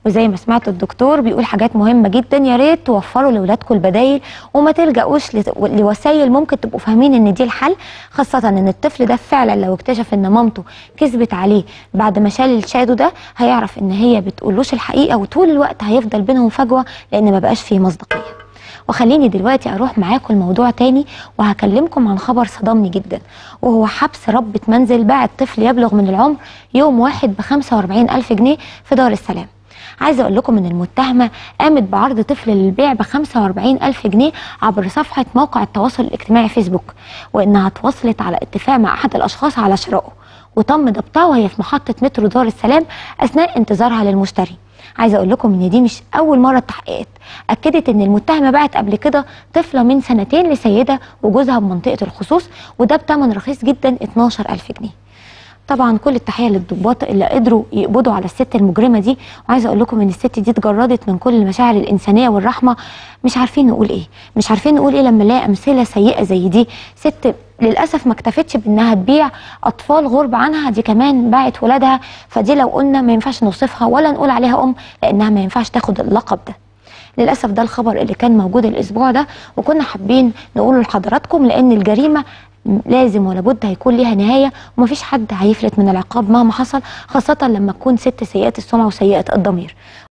وزي ما سمعت الدكتور بيقول حاجات مهمه جدا يا ريت توفروا لاولادكم البدايل وما تلجأوش لت- لوسائل ممكن تبقوا فاهمين ان دي الحل خاصه ان الطفل ده فعلا لو اكتشف ان مامته كذبت عليه بعد ما شال الشادو ده هيعرف ان هي بتقولوش الحقيقه وطول الوقت هيفضل بينهم فجوه لان ما بقاش فيه مصداقيه وخليني دلوقتي اروح معاكم الموضوع تاني وهكلمكم عن خبر صدمني جدا وهو حبس ربة منزل باعت طفل يبلغ من العمر يوم واحد ب 45 ألف جنيه في دار السلام عايزه اقول لكم ان المتهمه قامت بعرض طفل للبيع ب 45 الف جنيه عبر صفحه موقع التواصل الاجتماعي فيسبوك وانها تواصلت على اتفاق مع احد الاشخاص على شرائه وتم ضبطها وهي في محطه مترو دار السلام اثناء انتظارها للمشتري عايزه اقول لكم ان دي مش اول مره التحقيقات اكدت ان المتهمه باعت قبل كده طفله من سنتين لسيده وجوزها بمنطقه الخصوص وده بثمن رخيص جدا 12000 جنيه طبعا كل التحيه للضباط اللي قدروا يقبضوا على الست المجرمه دي وعايزه اقول لكم ان الست دي اتجردت من كل المشاعر الانسانيه والرحمه مش عارفين نقول ايه مش عارفين نقول ايه لما نلاقي امثله سيئه زي دي ست للاسف ما اكتفتش بانها تبيع اطفال غرب عنها دي كمان باعت ولادها فدي لو قلنا ما ينفعش نوصفها ولا نقول عليها ام لانها ما ينفعش تاخد اللقب ده للاسف ده الخبر اللي كان موجود الاسبوع ده وكنا حابين نقوله لحضراتكم لان الجريمه لازم ولا بد هيكون ليها نهايه ومفيش حد هيفلت من العقاب مهما حصل خاصه لما تكون ست سيئه السمعه وسيئه الضمير